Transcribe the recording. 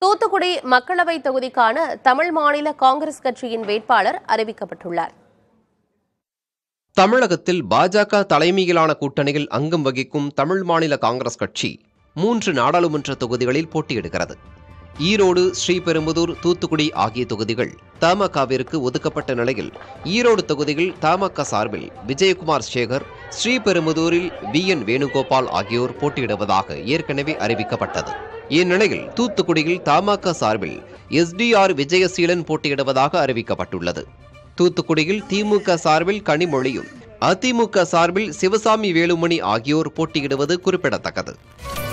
தூத்துக்குடி மக்களவை தொகுதிக்கான தமிழ் மாநில காங்கிரஸ் கட்சியின் வேட்பாளர் அறிவிக்கப்பட்டுள்ளார் தமிழகத்தில் பாஜக தலைமையிலான கூட்டணியில் அங்கம் வகிக்கும் தமிழ் மாநில காங்கிரஸ் கட்சி மூன்று நாடாளுமன்ற தொகுதிகளில் போட்டியிடுகிறது ஈரோடு ஸ்ரீபெரும்புதூர் தூத்துக்குடி ஆகிய தொகுதிகள் தமகவிற்கு ஒதுக்கப்பட்ட நிலையில் ஈரோடு தொகுதியில் தமாக சார்பில் விஜயகுமார் சேகர் ஸ்ரீபெரும்புதூரில் வி என் வேணுகோபால் ஆகியோர் போட்டியிடுவதாக ஏற்கனவே அறிவிக்கப்பட்டது இந்நிலையில் தூத்துக்குடியில் தமாக சார்பில் எஸ்டிஆர் விஜயசீலன் போட்டியிடுவதாக அறிவிக்கப்பட்டுள்ளது தூத்துக்குடியில் திமுக சார்பில் கனிமொழியும் அதிமுக சார்பில் சிவசாமி வேலுமணி ஆகியோர் போட்டியிடுவது குறிப்பிடத்தக்கது